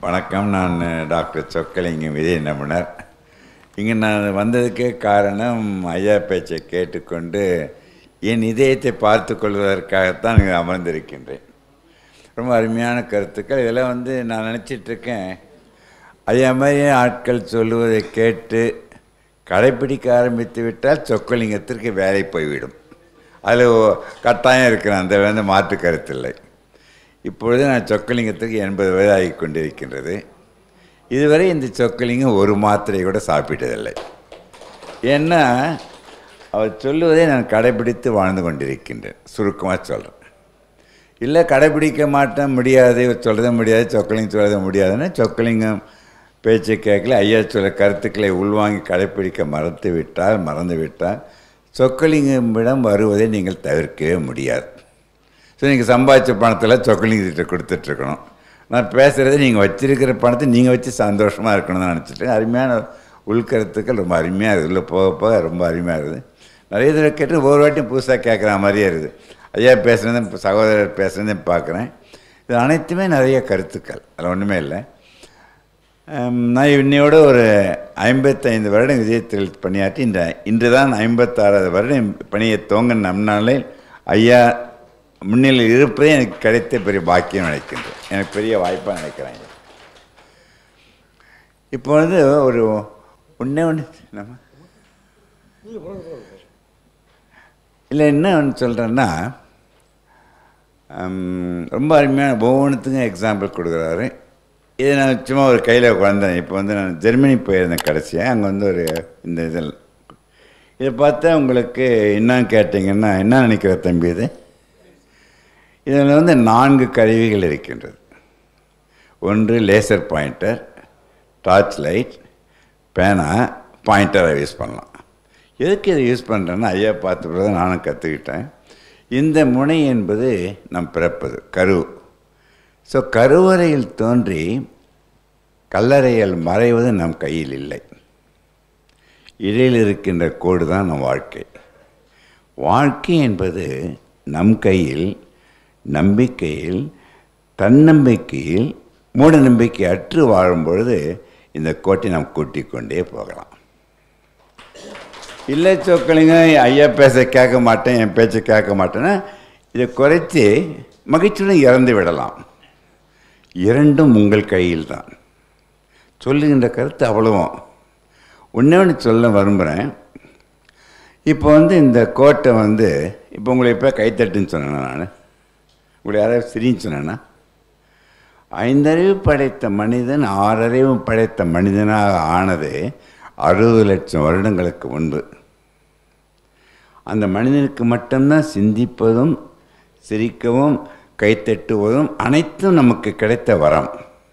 வணக்கம் நான் டாக்டர் சொக்கலிங்கம் விஜய் நிபுணர் இங்கே நான் வந்ததுக்கே காரணம் ஐயா பேச்சை கேட்டுக்கொண்டு என் இதயத்தை பார்த்து கொள்வதற்காகத்தான் இங்கே அமர்ந்திருக்கின்றேன் ரொம்ப அருமையான கருத்துக்கள் இதெல்லாம் வந்து நான் நினச்சிட்டு இருக்கேன் ஐயா மாதிரி ஆட்கள் சொல்லுவதை கேட்டு கடைப்பிடிக்க ஆரம்பித்து விட்டால் சொக்கலிங்கத்திற்கு வேலை போய்விடும் அதில் கட்டாயம் இருக்கிற அந்த வந்து மாற்று கருத்தில்லை இப்பொழுது நான் சொக்கலிங்கத்துக்கு எண்பது வயதாகி கொண்டிருக்கின்றது இதுவரை இந்த சொக்கலிங்கம் ஒரு மாத்திரை கூட சாப்பிட்டதில்லை ஏன்னா அவர் சொல்லுவதை நான் கடைபிடித்து வாழ்ந்து கொண்டிருக்கின்றேன் சுருக்கமாக சொல்கிறேன் இல்லை கடைபிடிக்க மாட்டேன் முடியாது சொல்கிறத முடியாது சொக்கலிங்கம் சொல்கிறத முடியாதுன்னு சொக்கலிங்கம் பேச்சை கேட்கல ஐயா சொல்ல கருத்துக்களை உள்வாங்கி கடைப்பிடிக்க மறந்து விட்டால் மறந்து விட்டால் சொக்கலிங்கமிடம் வருவதை நீங்கள் தவிர்க்கவே முடியாது ஸோ நீங்கள் சம்பாதிச்ச பணத்தில் சொக்கலிங்கத்திட்ட கொடுத்துட்ருக்கணும் நான் பேசுகிறத நீங்கள் வச்சிருக்கிற பணத்தை நீங்கள் வச்சு சந்தோஷமாக இருக்கணும்னு நினச்சிட்டு அருமையான உள்கருத்துக்கள் ரொம்ப அருமையாக இருக்குது உள்ள போக போக ரொம்ப அருமையாக இருக்குது நிறைய தடவை கேட்டு ஒவ்வொரு வாட்டியும் புதுசாக கேட்குற மாதிரியே இருக்குது ஐயா பேசுனதும் இப்போ சகோதரர் பேசுனதையும் பார்க்குறேன் இது அனைத்துமே நிறைய கருத்துக்கள் அதில் ஒன்றுமே இல்லை ஹம், நான் இன்னையோட ஒரு ஐம்பத்தைந்து வருடம் விஜயத்தில் பணியாற்றி இந்த இன்று தான் ஐம்பத்தாறாவது வருடம் பணியை துவங்க நம் நாளில் ஐயா முன்னிலையில் இருப்பதே எனக்கு கிடைத்த பெரிய பாக்கியம் நினைக்கின்றேன் எனக்கு பெரிய வாய்ப்பாக நினைக்கிறேன் இது. இப்போ வந்து ஒரு ஒன்றே ஒன்று நம்ம இல்லை என்ன ஒன்று சொல்கிறேன்னா ரொம்ப அருமையான ஒவ்வொன்றுத்துக்கும் எக்ஸாம்பிள் கொடுக்குறாரு இதை நான் சும்மா ஒரு கையில் உட்காந்தேன் இப்போ வந்து நான் ஜெர்மனி போயிருந்தேன் கடைசியாக அங்கே வந்து ஒரு இந்த இதில் இதை பார்த்தா உங்களுக்கு என்னன்னு கேட்டிங்கன்னா என்ன நினைக்கிற தம்பி இது இதில் வந்து நான்கு கருவிகள் இருக்கின்றது ஒன்று லேசர் பாயிண்டர் டார்ச் லைட் பேனா பாயிண்டரை யூஸ் பண்ணலாம் எதுக்கு இதை யூஸ் பண்ணுறேன்னா ஐயா பார்த்த பிறகு தான் நானும் கற்றுக்கிட்டேன் இந்த முனை என்பது நம் பிறப்பது கரு ஸோ கருவறையில் தோன்றி கல்லறையில் மறைவது நம் கையில் இல்லை இடையில் இருக்கின்ற கோடு தான் நம் வாழ்க்கை வாழ்க்கை என்பது நம் கையில் நம்பிக்கையில் தன்னம்பிக்கையில் மூட நம்பிக்கை அற்று வாழும் பொழுது இந்த கோட்டை நாம் கூட்டிக் கொண்டே போகலாம் இல்லை சொக்கலிங்க ஐயா பேச கேட்க மாட்டேன் என் பேச்சை கேட்க மாட்டேன்னா இதை குறைச்சி மகிழ்ச்சியுடன் இறந்து விடலாம் இரண்டும் உங்கள் கையில் தான் சொல்லுகின்ற கருத்து அவ்வளவும் ஒன்றே ஒன்று சொல்ல விரும்புகிறேன் இப்போ வந்து இந்த கோட்டை வந்து இப்போ உங்களை இப்போ கைத்தட்டுன்னு சொன்னேன் நான் உங்களை யாராவது சிரின்னு சொன்னேன்னா ஐந்தறிவு படைத்த மனிதன் ஆறறிவு படைத்த மனிதனாக ஆனது அறுபது லட்சம் வருடங்களுக்கு முன்பு அந்த மனிதனுக்கு மட்டும்தான் சிந்திப்பதும் சிரிக்கவும் கைத்தட்டுவதும் அனைத்தும் நமக்கு கிடைத்த வரம்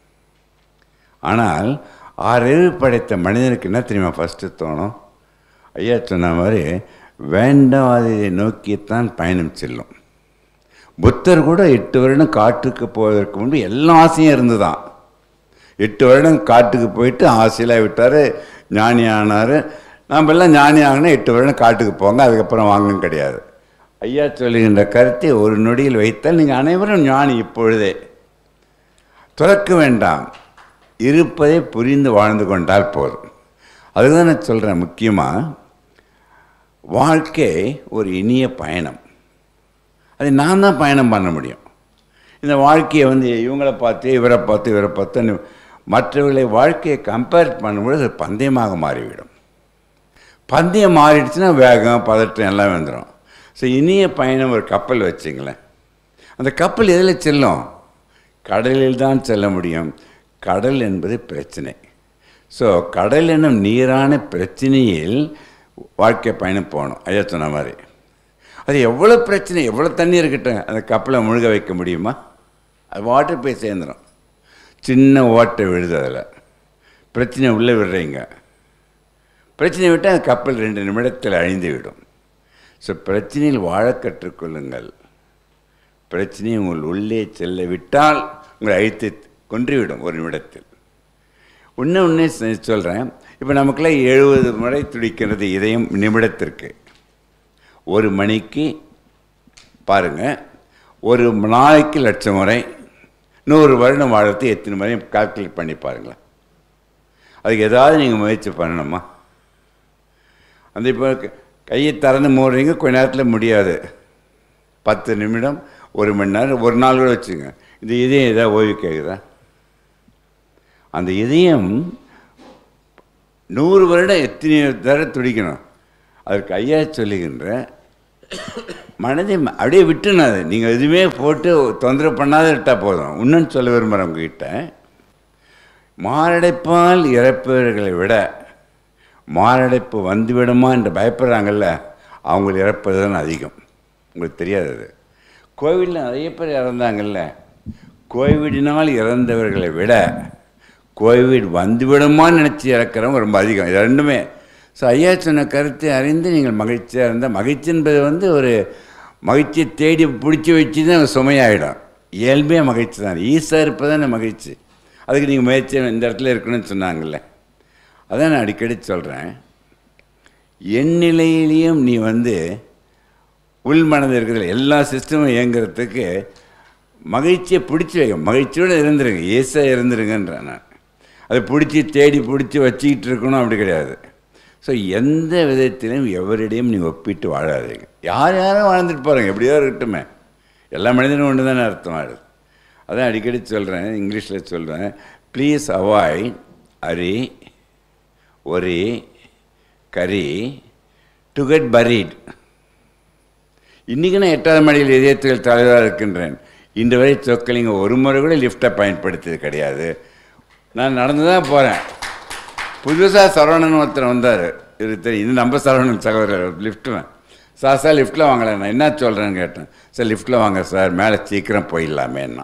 ஆனால் ஆறறிவு படைத்த மனிதனுக்கு என்ன தெரியுமா ஃபஸ்ட்டு தோணும் ஐயா சொன்ன மாதிரி வேண்டாததை நோக்கித்தான் பயணம் செல்லும் புத்தர் கூட எட்டு வருடம் காட்டுக்கு போவதற்கு முன்பு எல்லா ஆசையும் இருந்துதான் எட்டு வருடம் காட்டுக்கு போயிட்டு ஆசையெல்லாம் விட்டார் ஞானி ஆனார் நாம் எல்லாம் ஞானி ஆகினா எட்டு வருடம் காட்டுக்கு போங்க அதுக்கப்புறம் வாங்கும் கிடையாது ஐயா சொல்லுகின்ற கருத்தை ஒரு நொடியில் வைத்தால் நீங்கள் அனைவரும் ஞானி இப்பொழுதே துறக்க வேண்டாம் இருப்பதை புரிந்து வாழ்ந்து கொண்டால் போதும் அதுதான் நான் சொல்கிறேன் முக்கியமாக வாழ்க்கை ஒரு இனிய பயணம் அது நான் தான் பயணம் பண்ண முடியும் இந்த வாழ்க்கையை வந்து இவங்கள பார்த்து இவரை பார்த்து இவரை பார்த்து மற்றவர்களை வாழ்க்கையை கம்பேர் பண்ணும்பொழுது அது பந்தயமாக மாறிவிடும் பந்தயம் மாறிடுச்சுன்னா வேகம் பதட்டம் எல்லாம் வந்துடும் ஸோ இனிய பயணம் ஒரு கப்பல் வச்சுங்களேன் அந்த கப்பல் எதில் செல்லும் கடலில் தான் செல்ல முடியும் கடல் என்பது பிரச்சனை ஸோ கடல் என்னும் நீரான பிரச்சனையில் வாழ்க்கை பயணம் போகணும் ஐயா சொன்ன மாதிரி அது எவ்வளோ பிரச்சனை எவ்வளோ தண்ணி இருக்கட்டும் அந்த கப்பலை முழுக வைக்க முடியுமா அது வாட்டர் போய் சேர்ந்துடும் சின்ன ஓட்டை விழுது அதில் பிரச்சனை உள்ளே விடுறீங்க பிரச்சனை விட்டால் அந்த கப்பல் ரெண்டு நிமிடத்தில் அழிந்து விடும் ஸோ பிரச்சனையில் வாழ கற்றுக்கொள்ளுங்கள் பிரச்சனையை உங்கள் உள்ளே செல்ல விட்டால் உங்களை அழித்து கொன்றுவிடும் ஒரு நிமிடத்தில் ஒன்று ஒன்றே சொல்கிறேன் இப்போ நமக்குலாம் எழுபது முறை துடிக்கிறது இதயம் நிமிடத்திற்கு ஒரு மணிக்கு பாருங்கள் ஒரு நாளைக்கு லட்சம் முறை நூறு வருடம் வாழறது எத்தனை மணி கால்குலேட் பண்ணி பாருங்களேன் அதுக்கு ஏதாவது நீங்கள் முயற்சி பண்ணணுமா அந்த இப்போ கையை திறந்து மூடுறீங்க கொஞ்ச நேரத்தில் முடியாது பத்து நிமிடம் ஒரு மணி நேரம் ஒரு நாள் கூட வச்சுங்க இந்த இதயம் ஏதாவது ஓய்வு கேட்குதா அந்த இதயம் நூறு வருடம் எத்தனை தடவை துடிக்கணும் அதற்கு ஐயா சொல்லுகின்ற மனதை ம- அப்படியே விட்டுணும் அது நீங்கள் எதுவுமே போட்டு தொந்தரவு பண்ணாத விட்டால் போதும் இன்னும் சொல்ல விரும்புகிறேன் உங்ககிட்ட மாரடைப்பால் இறப்பவர்களை விட மாரடைப்பு வந்துவிடுமா என்று பயப்படுறாங்கல்ல அவங்க இறப்பது தான் அதிகம் உங்களுக்கு தெரியாது அது கோவிலில் நிறைய பேர் இறந்தாங்கல்ல கோவிடினால் இறந்தவர்களை விட கோவிட் வந்துவிடுமான்னு நினச்சி இறக்குறவங்க ரொம்ப அதிகம் இது ரெண்டுமே ஸோ ஐயா சொன்ன கருத்தை அறிந்து நீங்கள் மகிழ்ச்சியாக இருந்தால் மகிழ்ச்சி என்பது வந்து ஒரு மகிழ்ச்சியை தேடி பிடிச்சி வச்சு தான் சுமையாயிடும் இயல்பே மகிழ்ச்சி தான் ஈஸாக இருப்பதான மகிழ்ச்சி அதுக்கு நீங்கள் முயற்சி இந்த இடத்துல இருக்கணும்னு சொன்னாங்கல்ல அதான் நான் அடிக்கடி சொல்கிறேன் என் நிலையிலையும் நீ வந்து உள் மனதில் இருக்கிற எல்லா சிஸ்டமும் இயங்குறதுக்கு மகிழ்ச்சியை பிடிச்சி வைக்க மகிழ்ச்சியோடு இருந்துருங்க ஏசாக இருந்துருங்கன்றேன் நான் அதை பிடிச்சி தேடி பிடிச்சி வச்சுக்கிட்டு இருக்கணும் அப்படி கிடையாது ஸோ எந்த விதத்திலும் எவரிடையும் நீ ஒப்பிட்டு வாழாதீங்க யார் யாரும் வாழ்ந்துட்டு போகிறாங்க எப்படியோ இருக்கட்டுமே எல்லா மனிதனும் ஒன்று தானே அர்த்தம் ஆகுது அதான் அடிக்கடி சொல்கிறேன் இங்கிலீஷில் சொல்கிறேன் please avoid hurry worry curry to get buried இன்றைக்கி நான் எட்டாவது மணியில் இதயத்தில் தலைவராக இருக்கின்றேன் இன்று வரை சொக்கலிங்க ஒரு முறை கூட லிஃப்ட்டை பயன்படுத்தியது கிடையாது நான் நடந்து தான் போகிறேன் புதுசாக சரவணன் ஒருத்தர் வந்தார் இது தெரியும் இது நம்ம சரவணன் சகோதரர் லிஃப்ட்டுவேன் சார் சார் லிஃப்ட்டில் வாங்கலை நான் என்ன சொல்கிறேன்னு கேட்டேன் சார் லிஃப்ட்டில் வாங்க சார் மேலே சீக்கிரம் போயிடலாமேன்னா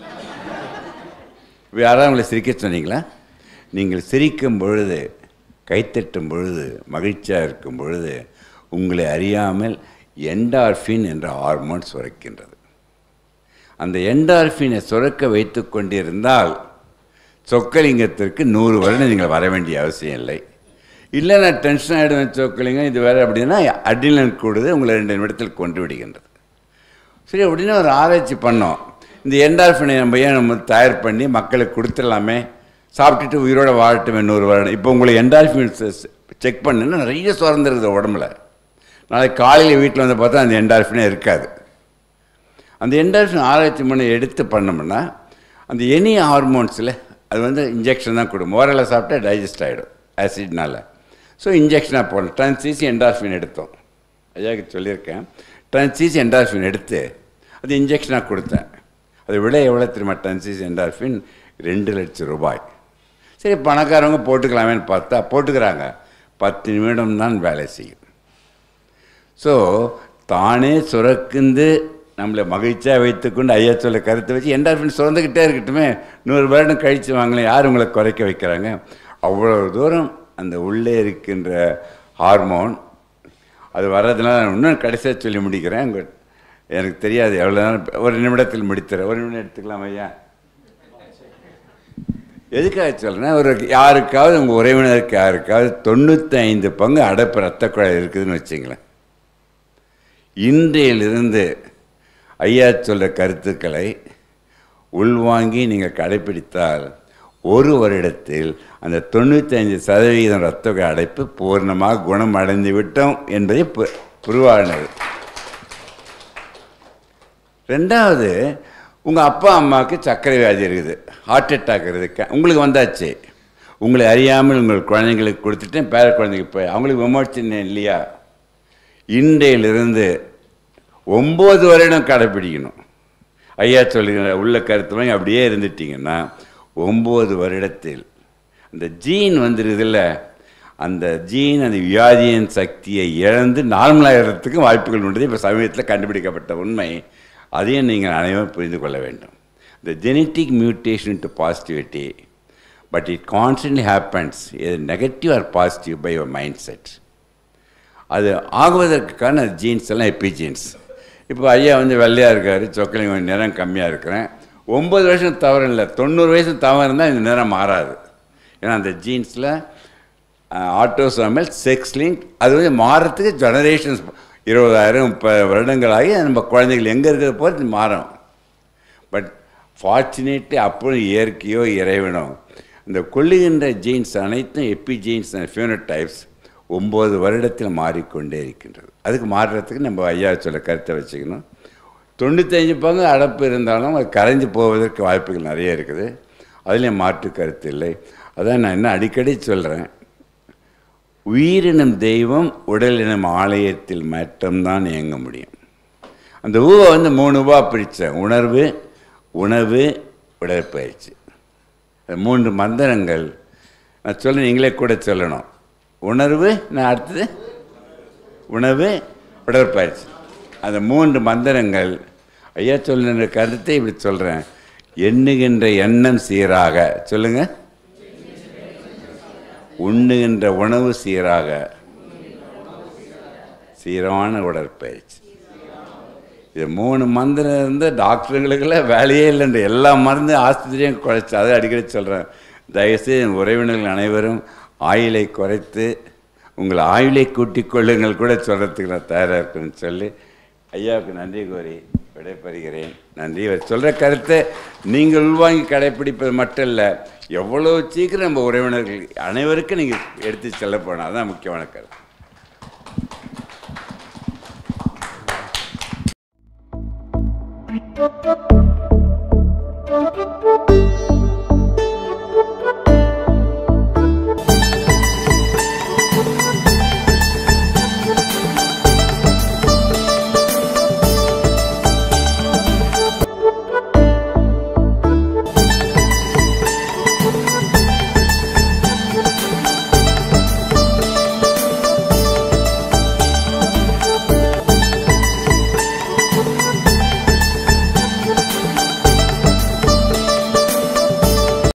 யாராவது உங்களை சிரிக்க சொன்னீங்களா நீங்கள் சிரிக்கும் பொழுது கைத்தட்டும் பொழுது மகிழ்ச்சியாக இருக்கும் பொழுது உங்களை அறியாமல் என்டார்ஃபின் என்ற ஹார்மோன் சுரக்கின்றது அந்த என்டார்ஃபினை சுரக்க வைத்து கொண்டிருந்தால் சொக்கலிங்கத்திற்கு நூறு வருடம் நீங்கள் வர வேண்டிய அவசியம் இல்லை இல்லை நான் டென்ஷன் ஆகிடுவேன் சொக்கலிங்கம் இது வேறு அப்படின்னா அட்ரினல் கூடுது உங்களை ரெண்டு நிமிடத்தில் கொண்டு விடுகின்றது சரி அப்படின்னு ஒரு ஆராய்ச்சி பண்ணோம் இந்த என்டார்ஃபினை நம்ம ஏன் நம்ம தயார் பண்ணி மக்களுக்கு கொடுத்துடலாமே சாப்பிட்டுட்டு உயிரோட வாழட்டுமே நூறு வருடம் இப்போ உங்களை என்டார்ஃபின் செக் பண்ணுன்னா நிறைய சுரந்துருக்குது உடம்புல நாளைக்கு காலையில் வீட்டில் வந்து பார்த்தா அந்த என்டார்ஃபினே இருக்காது அந்த என்டார்ஃபின் ஆராய்ச்சி பண்ணி எடுத்து பண்ணோம்னா அந்த எனி ஹார்மோன்ஸில் அது வந்து இன்ஜெக்ஷன் தான் கொடுக்கும் ஓரலை சாப்பிட்டா டைஜஸ்ட் ஆகிடும் ஆசிட்னால ஸோ இன்ஜெக்ஷனாக போடணும் ட்ரான்சிசி என்டார்ஃபின் எடுத்தோம் ஐயாவுக்கு சொல்லியிருக்கேன் ட்ரான்சிசி என்டார்ஃபின் எடுத்து அது இன்ஜெக்ஷனாக கொடுத்தேன் அது விலை எவ்வளோ தெரியுமா ட்ரான்சிசி என்டார்ஃபின் ரெண்டு லட்சம் ரூபாய் சரி பணக்காரவங்க போட்டுக்கலாமேன்னு பார்த்தா போட்டுக்கிறாங்க பத்து நிமிடம் தான் வேலை செய்யும் ஸோ தானே சுரக்குந்து நம்மளை மகிழ்ச்சியாக வைத்துக்கொண்டு ஐயா சொல்ல கருத்தை வச்சு என்டார்ஃபின் சுரந்துக்கிட்டே இருக்கட்டுமே நூறு வருடம் கழித்து வாங்கலாம் யார் உங்களை குறைக்க வைக்கிறாங்க அவ்வளோ தூரம் அந்த உள்ளே இருக்கின்ற ஹார்மோன் அது வர்றதுனால நான் இன்னும் கடைசியாக சொல்லி முடிக்கிறேன் உங்க எனக்கு தெரியாது எவ்வளோ நேரம் ஒரு நிமிடத்தில் முடித்துறேன் ஒரு நிமிடம் எடுத்துக்கலாம் ஐயா எதுக்காக சொல்கிறேன் ஒரு யாருக்காவது உங்கள் உறவினருக்கு யாருக்காவது தொண்ணூற்றி ஐந்து பங்கு அடப்பு ரத்த குழாய் இருக்குதுன்னு வச்சுங்களேன் இன்றையிலிருந்து ஐயா சொல்ற கருத்துக்களை உள்வாங்கி நீங்கள் கடைப்பிடித்தால் ஒரு வருடத்தில் அந்த தொண்ணூத்தைந்து சதவிகிதம் இரத்த அடைப்பு பூர்ணமாக குணம் அடைந்து விட்டோம் என்பதை புருவானது ரெண்டாவது உங்கள் அப்பா அம்மாவுக்கு சர்க்கரை வியாதி இருக்குது ஹார்ட் அட்டாக் இருக்குது உங்களுக்கு வந்தாச்சு உங்களை அறியாமல் உங்கள் குழந்தைங்களுக்கு கொடுத்துட்டேன் பேர குழந்தைக்கு போய் அவங்களுக்கு விமர்சனம் இல்லையா இன்றையிலிருந்து ஒம்பது வருடம் கடைப்பிடிக்கணும் ஐயா சொல்லுகிற உள்ள கருத்து வாங்கி அப்படியே இருந்துட்டிங்கன்னா ஒம்பது வருடத்தில் அந்த ஜீன் வந்துடுதில்ல அந்த ஜீன் அந்த வியாதியின் சக்தியை இழந்து நார்மலாகிறதுக்கு வாய்ப்புகள் உண்டு இப்போ சமீபத்தில் கண்டுபிடிக்கப்பட்ட உண்மை அதையும் நீங்கள் அனைவரும் புரிந்து கொள்ள வேண்டும் இந்த genetic mutation to positivity but it constantly happens இது negative or positive by your mind set அது ஆகுவதற்கான ஜீன்ஸ் எல்லாம் எப்பி ஜீன்ஸ் இப்போ ஐயா வந்து வெள்ளையாக இருக்கார் சொக்கலிங்க கொஞ்சம் நிறம் கம்மியாக இருக்கிறேன் ஒம்பது வருஷம் தவறு இல்லை தொண்ணூறு வயசு தவறு இருந்தால் இந்த நிறம் மாறாது ஏன்னா அந்த ஜீன்ஸில் ஆட்டோசோமல் செக்ஸ் லிங்க் அது வந்து மாறுறதுக்கு ஜெனரேஷன்ஸ் இருபதாயிரம் முப்பது வருடங்களாகி நம்ம குழந்தைகள் எங்கே இருக்கிற போகிறது மாறும் பட் ஃபார்ச்சுனேட்லி அப்போ இயற்கையோ இறைவனோ இந்த கொள்ளுகின்ற ஜீன்ஸ் அனைத்தும் எப்பி ஜீன்ஸ் ஃபியூனோடைப்ஸ் ஒம்பது வருடத்தில் மாறிக்கொண்டே இருக்கின்றது அதுக்கு மாறுறதுக்கு நம்ம ஐயா சொல்ல கருத்தை வச்சுக்கணும் தொண்ணூத்தஞ்சு பங்கு அடப்பு இருந்தாலும் அது கரைஞ்சு போவதற்கு வாய்ப்புகள் நிறைய இருக்குது அதுலேயும் மாற்று கருத்து இல்லை அதான் நான் என்ன அடிக்கடி சொல்கிறேன் உயிரினம் தெய்வம் உடலினம் ஆலயத்தில் மட்டும்தான் இயங்க முடியும் அந்த ஊவை வந்து மூணு ஊவா பிரித்தேன் உணர்வு உணவு உடற்பயிற்சி அந்த மூன்று மந்திரங்கள் நான் சொல்ல நீங்களே கூட சொல்லணும் உணர்வு நான் அடுத்தது உணவு உடற்பயிற்சி அந்த மூன்று மந்திரங்கள் ஐயா சொல்லுற கருத்தை இப்படி சொல்கிறேன் எண்ணுகின்ற எண்ணம் சீராக சொல்லுங்கள் உண்ணுகின்ற உணவு சீராக சீரான உடற்பயிற்சி இது மூணு மந்திரம் இருந்து டாக்டருங்களுக்கெல்லாம் வேலையே இல்லைன்ற எல்லா மருந்து ஆஸ்பத்திரியும் குறைச்சி அதை அடிக்கடி சொல்கிறேன் தயவுசெய்து என் உறவினர்கள் அனைவரும் ஆயிலை குறைத்து உங்கள் ஆயுளை கூட்டிக் கொள்ளுங்கள் கூட சொல்கிறதுக்கு நான் தயாராக இருக்குன்னு சொல்லி ஐயாவுக்கு நன்றி கூறி விடைபெறுகிறேன் நன்றி இவர் சொல்கிற கருத்தை நீங்கள் உள்வாங்கி கடைப்பிடிப்பது மட்டும் இல்லை எவ்வளோ சீக்கிரம் நம்ம உறவினர்கள் அனைவருக்கும் நீங்கள் எடுத்து செல்ல போனால் தான் முக்கியமான கருத்து